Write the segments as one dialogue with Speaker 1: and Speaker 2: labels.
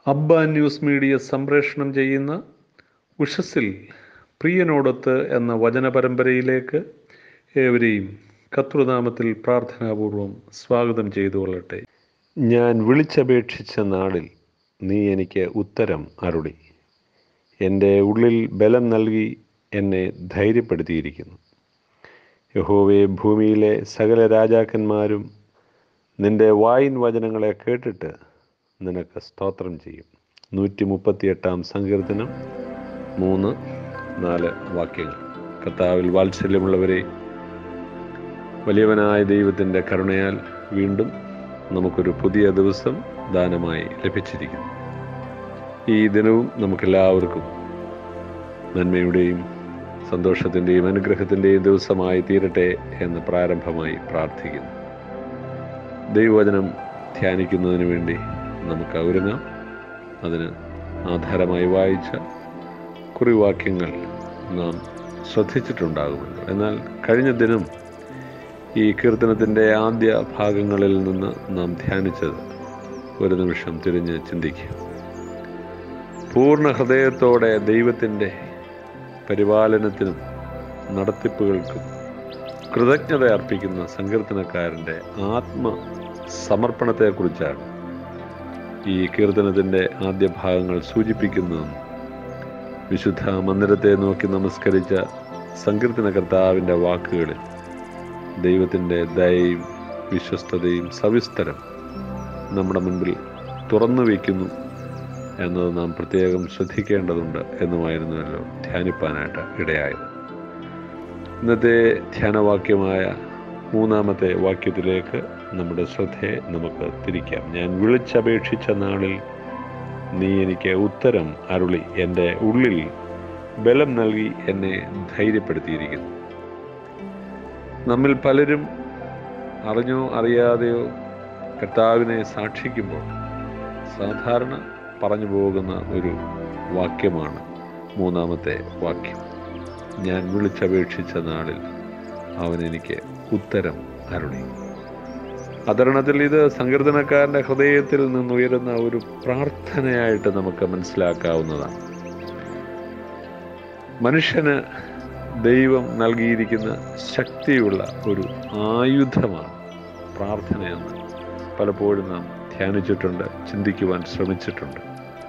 Speaker 1: അബ്ബ news media സംപ്രേഷണം ചെയ്യുന്ന ഉഷസ്സിൽ പ്രിയനോടൊത്ത് എന്ന വചന പരമ്പരയിലേക്ക് ഏവരെയും കർത്തൃനാമത്തിൽ പ്രാർത്ഥനാപൂർവം സ്വാഗതം ചെയ്തു കൊള്ളട്ടെ ഞാൻ വിളിച്ചപേക്ഷിച്ച നാളിൽ നീ എനിക്ക് ഉത്തരം അരുളി എൻ്റെ ഉള്ളിൽ ബലം നൽകി എന്നെ ധൈര്യപ്പെടുത്തിയിരിക്കുന്നു യഹോവേ ഭൂമിയിലെ സകല രാജാക്കന്മാരും നിന്റെ വായിൻ വചനങ്ങളെ കേട്ടിട്ട് നിനക്ക് സ്തോത്രം ചെയ്യും നൂറ്റി മുപ്പത്തിയെട്ടാം സങ്കീർത്തനം മൂന്ന് നാല് വാക്യങ്ങൾ കർത്താവിൽ വാത്സല്യമുള്ളവരെ വലിയവനായ ദൈവത്തിൻ്റെ കരുണയാൽ വീണ്ടും നമുക്കൊരു പുതിയ ദിവസം ദാനമായി ലഭിച്ചിരിക്കുന്നു ഈ ദിനവും നമുക്കെല്ലാവർക്കും നന്മയുടെയും സന്തോഷത്തിൻ്റെയും അനുഗ്രഹത്തിൻ്റെയും ദിവസമായി തീരട്ടെ എന്ന് പ്രാരംഭമായി പ്രാർത്ഥിക്കുന്നു ദൈവവചനം ധ്യാനിക്കുന്നതിന് വേണ്ടി നമുക്ക് ഒരുങ്ങാം അതിന് ആധാരമായി വായിച്ച കുറിവാക്യങ്ങൾ നാം ശ്രദ്ധിച്ചിട്ടുണ്ടാകുമല്ലോ എന്നാൽ കഴിഞ്ഞ ദിനം ഈ കീർത്തനത്തിൻ്റെ ആദ്യ ഭാഗങ്ങളിൽ നിന്ന് നാം ധ്യാനിച്ചത് ഒരു നിമിഷം തിരിഞ്ഞ് ചിന്തിക്കുക പൂർണ്ണ ഹൃദയത്തോടെ ദൈവത്തിൻ്റെ പരിപാലനത്തിനും നടത്തിപ്പുകൾക്കും കൃതജ്ഞത അർപ്പിക്കുന്ന സങ്കീർത്തനക്കാരൻ്റെ ആത്മ സമർപ്പണത്തെക്കുറിച്ചാണ് ഈ കീർത്തനത്തിൻ്റെ ആദ്യ ഭാഗങ്ങൾ സൂചിപ്പിക്കുന്നതെന്ന് വിശുദ്ധ മന്ദിരത്തെ നോക്കി നമസ്കരിച്ച സങ്കീർത്തനകർത്താവിൻ്റെ വാക്കുകളിൽ ദൈവത്തിൻ്റെ ദയയും വിശ്വസ്തതയും സവിസ്തരം നമ്മുടെ മുൻപിൽ തുറന്നു വയ്ക്കുന്നു എന്നത് നാം പ്രത്യേകം ശ്രദ്ധിക്കേണ്ടതുണ്ട് എന്നുമായിരുന്നുവല്ലോ ധ്യാനിപ്പാനായിട്ട് ഇടയായത് ഇന്നത്തെ ധ്യാനവാക്യമായ മൂന്നാമത്തെ വാക്യത്തിലേക്ക് നമ്മുടെ ശ്രദ്ധയെ നമുക്ക് തിരിക്കാം ഞാൻ വിളിച്ചപേക്ഷിച്ച നാളിൽ നീ എനിക്ക് ഉത്തരം അരുളി എൻ്റെ ഉള്ളിൽ ബലം നൽകി എന്നെ ധൈര്യപ്പെടുത്തിയിരിക്കുന്നു നമ്മിൽ പലരും അറിഞ്ഞോ അറിയാതെയോ കർത്താവിനെ സാക്ഷിക്കുമ്പോൾ സാധാരണ പറഞ്ഞു പോകുന്ന ഒരു വാക്യമാണ് മൂന്നാമത്തെ വാക്യം ഞാൻ വിളിച്ചപേക്ഷിച്ച നാളിൽ അവൻ എനിക്ക് ഉത്തരം അരുളി അതരണത്തിൽ ഇത് സങ്കീർത്തനക്കാരൻ്റെ ഹൃദയത്തിൽ നിന്നുയരുന്ന ഒരു പ്രാർത്ഥനയായിട്ട് നമുക്ക് മനസ്സിലാക്കാവുന്നതാണ് മനുഷ്യന് ദൈവം നൽകിയിരിക്കുന്ന ശക്തിയുള്ള ഒരു ആയുധമാണ് പ്രാർത്ഥനയെന്ന് പലപ്പോഴും നാം ധ്യാനിച്ചിട്ടുണ്ട് ചിന്തിക്കുവാൻ ശ്രമിച്ചിട്ടുണ്ട്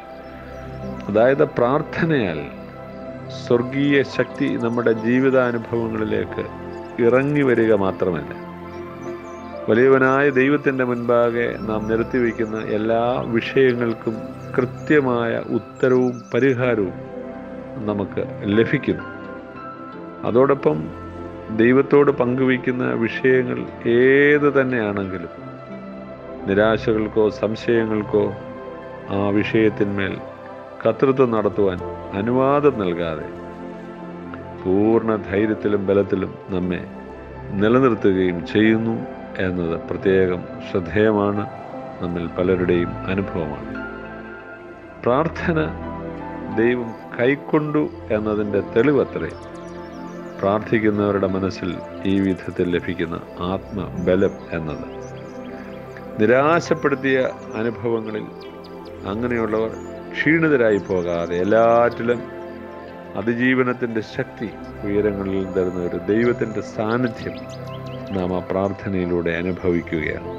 Speaker 1: അതായത് പ്രാർത്ഥനയാൽ സ്വർഗീയ ശക്തി നമ്മുടെ ജീവിതാനുഭവങ്ങളിലേക്ക് ഇറങ്ങി വരിക മാത്രമല്ല വലിയവനായ ദൈവത്തിൻ്റെ മുൻപാകെ നാം നിരത്തി വയ്ക്കുന്ന എല്ലാ വിഷയങ്ങൾക്കും കൃത്യമായ ഉത്തരവും പരിഹാരവും നമുക്ക് ലഭിക്കുന്നു അതോടൊപ്പം ദൈവത്തോട് പങ്കുവയ്ക്കുന്ന വിഷയങ്ങൾ ഏത് തന്നെയാണെങ്കിലും നിരാശകൾക്കോ സംശയങ്ങൾക്കോ ആ വിഷയത്തിന്മേൽ കർത്തൃത്വം നടത്തുവാൻ അനുവാദം നൽകാതെ പൂർണ്ണ ധൈര്യത്തിലും ബലത്തിലും നമ്മെ നിലനിർത്തുകയും ചെയ്യുന്നു എന്നത് പ്രത്യേകം ശ്രദ്ധേയമാണ് നമ്മിൽ പലരുടെയും അനുഭവമാണ് പ്രാർത്ഥന ദൈവം കൈക്കൊണ്ടു എന്നതിൻ്റെ തെളിവത്രേ പ്രാർത്ഥിക്കുന്നവരുടെ മനസ്സിൽ ഈ വിധത്തിൽ ലഭിക്കുന്ന ആത്മബലം എന്നത് നിരാശപ്പെടുത്തിയ അനുഭവങ്ങളിൽ അങ്ങനെയുള്ളവർ ക്ഷീണിതരായി പോകാതെ എല്ലാറ്റിലും അതിജീവനത്തിൻ്റെ ശക്തി ഉയരങ്ങളിൽ തരുന്ന ഒരു ദൈവത്തിൻ്റെ സാന്നിധ്യം നാം ആ പ്രാർത്ഥനയിലൂടെ അനുഭവിക്കുകയാണ്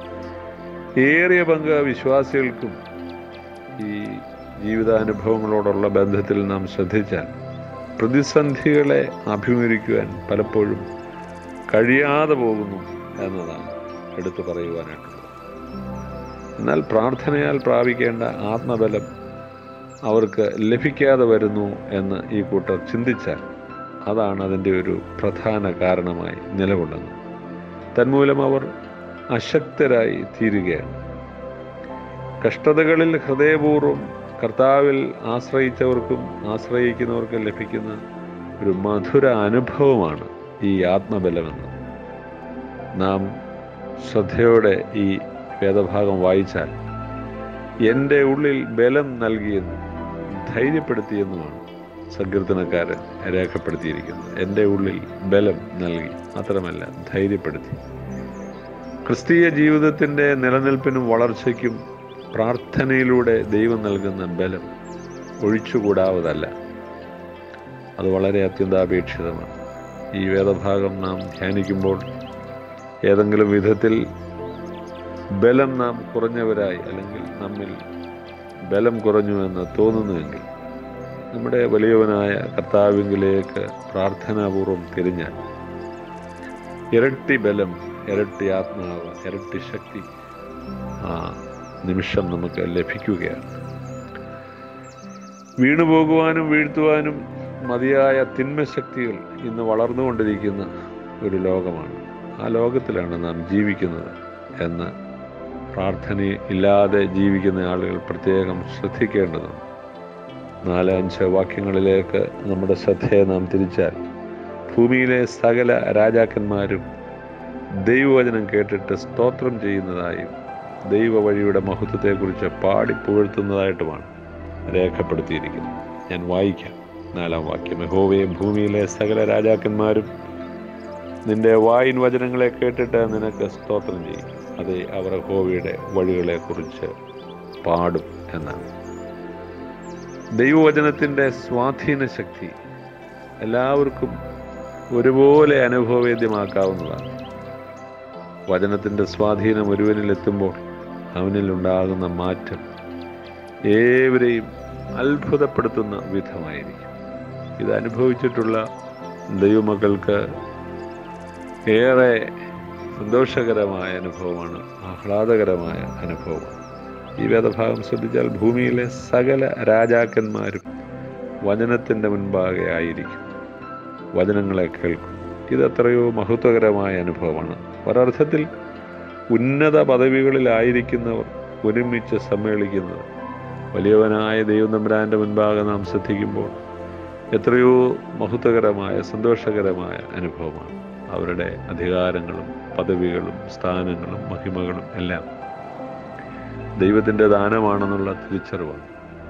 Speaker 1: ഏറിയ പങ്ക് വിശ്വാസികൾക്കും ഈ ജീവിതാനുഭവങ്ങളോടുള്ള ബന്ധത്തിൽ നാം ശ്രദ്ധിച്ചാൽ പ്രതിസന്ധികളെ അഭിമുഖീകരിക്കുവാൻ പലപ്പോഴും കഴിയാതെ പോകുന്നു എന്നതാണ് എടുത്തു പറയുവാനായിട്ടുള്ളത് എന്നാൽ പ്രാർത്ഥനയാൽ പ്രാപിക്കേണ്ട ആത്മബലം അവർക്ക് ലഭിക്കാതെ വരുന്നു എന്ന് ഈ കൂട്ടർ ചിന്തിച്ചാൽ അതാണ് അതിൻ്റെ ഒരു പ്രധാന കാരണമായി നിലകൊള്ളുന്നത് തന്മൂലം അവർ അശക്തരായി തീരുകയാണ് കഷ്ടതകളിൽ ഹൃദയപൂർവ്വം കർത്താവിൽ ആശ്രയിച്ചവർക്കും ആശ്രയിക്കുന്നവർക്കും ലഭിക്കുന്ന ഒരു മധുര അനുഭവമാണ് ഈ ആത്മബലമെന്ന് നാം ശ്രദ്ധയോടെ ഈ വേദഭാഗം വായിച്ചാൽ എൻ്റെ ഉള്ളിൽ ബലം നൽകിയെന്നും ധൈര്യപ്പെടുത്തിയെന്നുമാണ് സങ്കീർത്തനക്കാരൻ രേഖപ്പെടുത്തിയിരിക്കുന്നത് എൻ്റെ ഉള്ളിൽ ബലം നൽകി മാത്രമല്ല ധൈര്യപ്പെടുത്തി ക്രിസ്തീയ ജീവിതത്തിൻ്റെ നിലനിൽപ്പിനും വളർച്ചയ്ക്കും പ്രാർത്ഥനയിലൂടെ ദൈവം നൽകുന്ന ബലം ഒഴിച്ചുകൂടാവതല്ല അത് വളരെ അത്യന്താപേക്ഷിതമാണ് ഈ വേദഭാഗം നാം ധ്യാനിക്കുമ്പോൾ ഏതെങ്കിലും വിധത്തിൽ ബലം നാം കുറഞ്ഞവരായി അല്ലെങ്കിൽ നമ്മിൽ ബലം കുറഞ്ഞു എന്ന് തോന്നുന്നുവെങ്കിൽ നമ്മുടെ വലിയവനായ കർത്താവിങ്കിലേക്ക് പ്രാർത്ഥനാപൂർവം തിരിഞ്ഞാൽ ഇരട്ടി ബലം ഇരട്ടി ആത്മാവ് ഇരട്ടി ശക്തി ആ നിമിഷം നമുക്ക് ലഭിക്കുകയാണ് വീണുപോകുവാനും വീഴ്ത്തുവാനും മതിയായ തിന്മശക്തികൾ ഇന്ന് വളർന്നുകൊണ്ടിരിക്കുന്ന ഒരു ലോകമാണ് ആ ലോകത്തിലാണ് നാം ജീവിക്കുന്നത് എന്ന് പ്രാർത്ഥന ഇല്ലാതെ ജീവിക്കുന്ന ആളുകൾ പ്രത്യേകം ശ്രദ്ധിക്കേണ്ടതുണ്ട് നാല് അഞ്ച് വാക്യങ്ങളിലേക്ക് നമ്മുടെ ശ്രദ്ധയെ നാം തിരിച്ചാൽ ഭൂമിയിലെ സകല രാജാക്കന്മാരും ദൈവവചനം കേട്ടിട്ട് സ്തോത്രം ചെയ്യുന്നതായും ദൈവവഴിയുടെ മഹത്വത്തെക്കുറിച്ച് പാടി പുകഴ്ത്തുന്നതായിട്ടുമാണ് രേഖപ്പെടുത്തിയിരിക്കുന്നത് ഞാൻ വായിക്കാം നാലാം വാക്യം യഹോവയെ ഭൂമിയിലെ സകല രാജാക്കന്മാരും നിന്റെ വായിൻ വചനങ്ങളെ കേട്ടിട്ട് നിനക്ക് സ്തോത്രം ചെയ്യും അതെ അവർ യഹോവയുടെ വഴികളെക്കുറിച്ച് പാടും എന്നാണ് ദൈവവചനത്തിൻ്റെ സ്വാധീന ശക്തി എല്ലാവർക്കും ഒരുപോലെ അനുഭവവേദ്യമാക്കാവുന്നതാണ് വചനത്തിൻ്റെ സ്വാധീനം ഒരുവനിൽ എത്തുമ്പോൾ അവനിൽ ഉണ്ടാകുന്ന മാറ്റം ഏവരെയും അത്ഭുതപ്പെടുത്തുന്ന വിധമായിരിക്കും ഇത് അനുഭവിച്ചിട്ടുള്ള ദൈവമക്കൾക്ക് ഏറെ സന്തോഷകരമായ അനുഭവമാണ് ആഹ്ലാദകരമായ അനുഭവമാണ് ഈ വേദഭാഗം ശ്രദ്ധിച്ചാൽ ഭൂമിയിലെ സകല രാജാക്കന്മാരും വചനത്തിൻ്റെ മുൻപാകെ ആയിരിക്കും വചനങ്ങളെ കേൾക്കും ഇതെത്രയോ മഹത്വകരമായ അനുഭവമാണ് ഒരർത്ഥത്തിൽ ഉന്നത പദവികളിലായിരിക്കുന്നവർ ഒരുമിച്ച് സമ്മേളിക്കുന്നത് വലിയവനായ ദൈവം തമ്പുരാൻ്റെ മുൻപാകെ നാം ശ്രദ്ധിക്കുമ്പോൾ എത്രയോ മഹത്വകരമായ സന്തോഷകരമായ അനുഭവമാണ് അവരുടെ അധികാരങ്ങളും പദവികളും സ്ഥാനങ്ങളും മഹിമകളും എല്ലാം ദൈവത്തിൻ്റെ ദാനമാണെന്നുള്ള തിരിച്ചറിവാണ്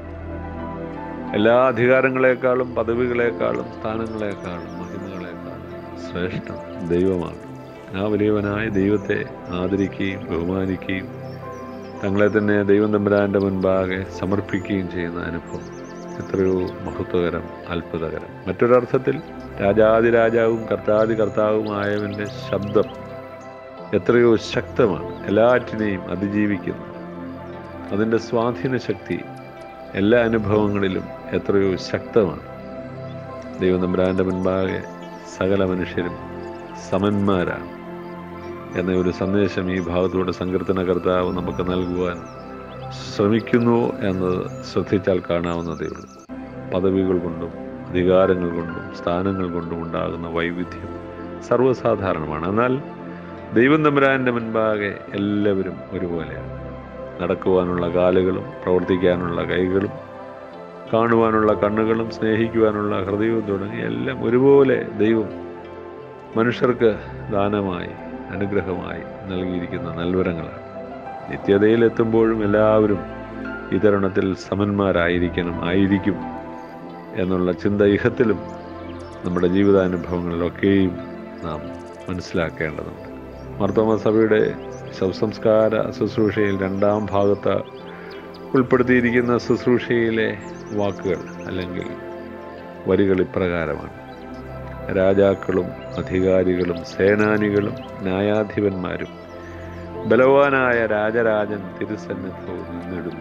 Speaker 1: എല്ലാ അധികാരങ്ങളെക്കാളും പദവികളെക്കാളും സ്ഥാനങ്ങളെക്കാളും മഹിമകളെക്കാളും ശ്രേഷ്ഠം ദൈവമാണ് ആ വലിയവനായ ദൈവത്തെ ആദരിക്കുകയും ബഹുമാനിക്കുകയും തങ്ങളെ തന്നെ ദൈവം തമ്പുരാൻ്റെ മുൻപാകെ സമർപ്പിക്കുകയും ചെയ്യുന്ന അനുഭവം എത്രയോ മഹത്വകരം അത്ഭുതകരം മറ്റൊരർത്ഥത്തിൽ രാജാതിരാജാവും കർത്താതി കർത്താവുമായവൻ്റെ ശബ്ദം എത്രയോ ശക്തമാണ് എല്ലാറ്റിനെയും അതിജീവിക്കുന്നു അതിൻ്റെ സ്വാധീന ശക്തി എല്ലാ അനുഭവങ്ങളിലും എത്രയോ ശക്തമാണ് ദൈവം തമ്പുരാൻ്റെ മുൻപാകെ സകല മനുഷ്യരും സമന്മാരാണ് എന്ന ഒരു സന്ദേശം ഈ ഭാഗത്തൂടെ സങ്കീർത്തന കർത്താവ് നമുക്ക് നൽകുവാൻ ശ്രമിക്കുന്നു എന്നത് ശ്രദ്ധിച്ചാൽ കാണാവുന്നതേ ഉള്ളൂ പദവികൾ കൊണ്ടും അധികാരങ്ങൾ കൊണ്ടും സ്ഥാനങ്ങൾ കൊണ്ടും ഉണ്ടാകുന്ന വൈവിധ്യം സർവ്വസാധാരണമാണ് എന്നാൽ ദൈവം തമ്പുരാൻ്റെ മുൻപാകെ എല്ലാവരും ഒരുപോലെയാണ് നടക്കുവാനുള്ള കാലുകളും പ്രവർത്തിക്കാനുള്ള കൈകളും കാണുവാനുള്ള കണ്ണുകളും സ്നേഹിക്കുവാനുള്ള ഹൃദയവും തുടങ്ങി എല്ലാം ഒരുപോലെ ദൈവം മനുഷ്യർക്ക് ദാനമായി അനുഗ്രഹമായി നൽകിയിരിക്കുന്ന നൽവരങ്ങളാണ് നിത്യതയിലെത്തുമ്പോഴും എല്ലാവരും ഈ തരുണത്തിൽ സമന്മാരായിരിക്കണം ആയിരിക്കും എന്നുള്ള ചിന്ത ഇഹത്തിലും നമ്മുടെ ജീവിതാനുഭവങ്ങളിലൊക്കെയും നാം മനസ്സിലാക്കേണ്ടതുണ്ട് മർത്തോമ സഭയുടെ ശവസംസ്കാര ശുശ്രൂഷയിൽ രണ്ടാം ഭാഗത്ത് ഉൾപ്പെടുത്തിയിരിക്കുന്ന ശുശ്രൂഷയിലെ വാക്കുകൾ അല്ലെങ്കിൽ വരികൾ ഇപ്രകാരമാണ് രാജാക്കളും അധികാരികളും സേനാനികളും ന്യായാധിപന്മാരും ബലവാനായ രാജരാജൻ തിരുസന്നിധവും നിന്നിടുന്നു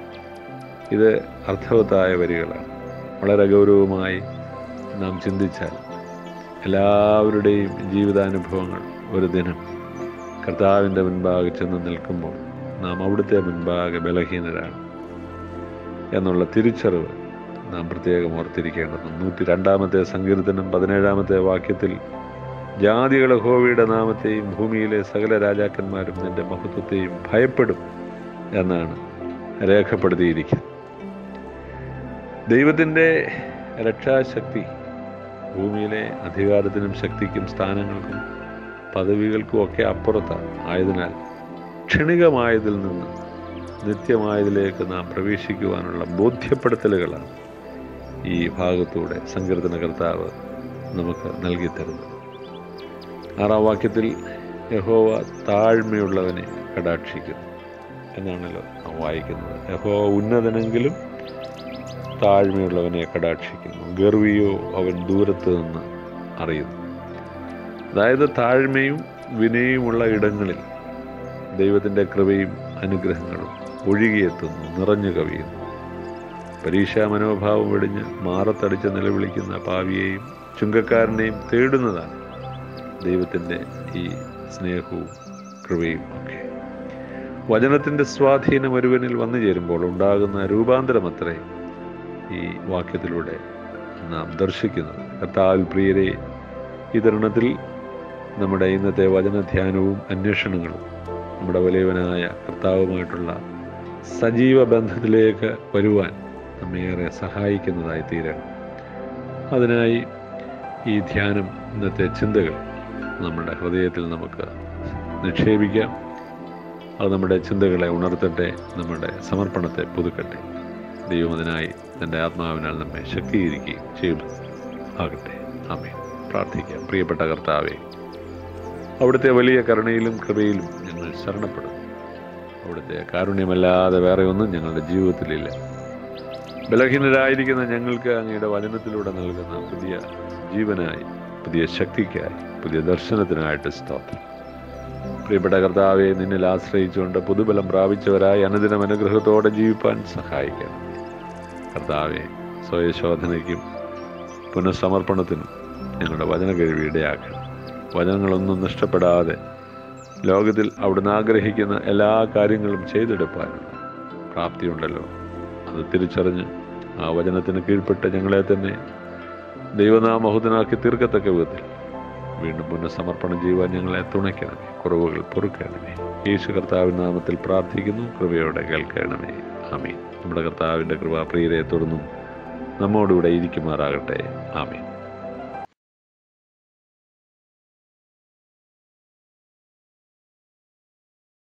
Speaker 1: ഇത് അർത്ഥവത്തായ വരികളാണ് വളരെ ഗൗരവമായി നാം ചിന്തിച്ചാൽ എല്ലാവരുടെയും ജീവിതാനുഭവങ്ങൾ ഒരു ദിനം കർത്താവിൻ്റെ മുൻപാകെ ചെന്ന് നിൽക്കുമ്പോൾ നാം അവിടുത്തെ മുൻപാകെ ബലഹീനരാണ് എന്നുള്ള തിരിച്ചറിവ് നാം പ്രത്യേകം ഓർത്തിരിക്കേണ്ടതുണ്ട് നൂറ്റി രണ്ടാമത്തെ സങ്കീർത്തനം പതിനേഴാമത്തെ വാക്യത്തിൽ ജാതികൾ ഹോവിയുടെ നാമത്തെയും ഭൂമിയിലെ സകല രാജാക്കന്മാരും നിന്റെ മഹത്വത്തെയും ഭയപ്പെടും എന്നാണ് രേഖപ്പെടുത്തിയിരിക്കുന്നത് ദൈവത്തിൻ്റെ രക്ഷാശക്തി ഭൂമിയിലെ അധികാരത്തിനും ശക്തിക്കും സ്ഥാനങ്ങൾക്കും പദവികൾക്കും ഒക്കെ അപ്പുറത്താണ് ആയതിനാൽ ക്ഷണികമായതിൽ നിന്ന് നിത്യമായതിലേക്ക് നാം പ്രവേശിക്കുവാനുള്ള ബോധ്യപ്പെടുത്തലുകളാണ് ഈ ഭാഗത്തൂടെ സങ്കീർത്തന കർത്താവ് നമുക്ക് നൽകിത്തരുന്നത് ആറാം വാക്യത്തിൽ യഹോവ താഴ്മയുള്ളവനെ കടാക്ഷിക്കുന്നു എന്നാണല്ലോ നാം വായിക്കുന്നത് യഹോ ഉന്നതനെങ്കിലും താഴ്മയുള്ളവനെ കടാക്ഷിക്കുന്നു ഗർവിയോ അവൻ ദൂരത്ത് നിന്ന് അറിയുന്നു അതായത് താഴ്മയും വിനയുമുള്ള ഇടങ്ങളിൽ ദൈവത്തിൻ്റെ കൃപയും അനുഗ്രഹങ്ങളും ഒഴുകിയെത്തുന്നു നിറഞ്ഞു കവിയുന്നു പരീക്ഷാ മനോഭാവം വെടിഞ്ഞ് മാറത്തടിച്ച് നിലവിളിക്കുന്ന പാവിയെയും ചുങ്കക്കാരനെയും തേടുന്നതാണ് ദൈവത്തിൻ്റെ ഈ സ്നേഹവും കൃപയും ഒക്കെ വചനത്തിൻ്റെ സ്വാധീനം ഒരുവനിൽ വന്നു ചേരുമ്പോൾ ഉണ്ടാകുന്ന രൂപാന്തരമത്രേ ഈ വാക്യത്തിലൂടെ നാം ദർശിക്കുന്നത് കർത്താവിൽ പ്രിയരെ ഈ തരുണത്തിൽ നമ്മുടെ ഇന്നത്തെ വചനധ്യാനവും അന്വേഷണങ്ങളും നമ്മുടെ വലിയവനായ കർത്താവുമായിട്ടുള്ള സജീവ ബന്ധത്തിലേക്ക് വരുവാൻ നമ്മേറെ സഹായിക്കുന്നതായി തീരണം അതിനായി ഈ ധ്യാനം ഇന്നത്തെ ചിന്തകൾ നമ്മുടെ ഹൃദയത്തിൽ നമുക്ക് നിക്ഷേപിക്കാം അത് നമ്മുടെ ചിന്തകളെ ഉണർത്തട്ടെ നമ്മുടെ സമർപ്പണത്തെ പുതുക്കട്ടെ ദൈവം അതിനായി തൻ്റെ ആത്മാവിനാൽ നമ്മെ ശക്തീകരിക്കുകയും ചെയ്യും ആകട്ടെ ആമേ പ്രാർത്ഥിക്കാം പ്രിയപ്പെട്ട കർത്താവെ അവിടുത്തെ വലിയ കരുണയിലും കൃപയിലും ഞങ്ങൾ ശരണപ്പെടും അവിടുത്തെ കാരുണ്യമല്ലാതെ വേറെ ഒന്നും ഞങ്ങളുടെ ജീവിതത്തിലില്ല ബലഹീനരായിരിക്കുന്ന ഞങ്ങൾക്ക് അങ്ങയുടെ വചനത്തിലൂടെ നൽകുന്ന പുതിയ ജീവനായി പുതിയ ശക്തിക്കായി പുതിയ ദർശനത്തിനായിട്ട് സ്തോത്രം പ്രിയപ്പെട്ട കർത്താവെ നിന്നിൽ ആശ്രയിച്ചുകൊണ്ട് പുതുബലം പ്രാപിച്ചവരായി അനുദിനം അനുഗ്രഹത്തോടെ ജീവിപ്പാൻ സഹായിക്കണം കർത്താവെ സ്വയശോധനയ്ക്കും പുനഃസമർപ്പണത്തിനും ഞങ്ങളുടെ വചന കഴിവ് ഇടയാക്കണം വചനങ്ങളൊന്നും നഷ്ടപ്പെടാതെ ലോകത്തിൽ അവിടുന്ന് ആഗ്രഹിക്കുന്ന എല്ലാ കാര്യങ്ങളും ചെയ്തെടുപ്പാനുള്ള പ്രാപ്തിയുണ്ടല്ലോ അത് തിരിച്ചറിഞ്ഞ് ആ വചനത്തിന് കീഴ്പ്പെട്ട് ഞങ്ങളെ തന്നെ ദൈവനാമഹുതനാക്കി തീർക്കത്തക്ക വിധത്തിൽ വീണ്ടും പുനഃസമർപ്പണം ചെയ്യുവാൻ ഞങ്ങളെ തുണയ്ക്കണമേ കുറവുകൾ പൊറുക്കണമേ യേശു കർത്താവിൻ നാമത്തിൽ പ്രാർത്ഥിക്കുന്നു കൃപയോടെ കേൾക്കണമേ ആമീൻ നമ്മുടെ കർത്താവിൻ്റെ കൃപ പ്രിയരെ തുടർന്നും നമ്മോടുകൂടെ ഇരിക്കുമാറാകട്ടെ ആമീൻ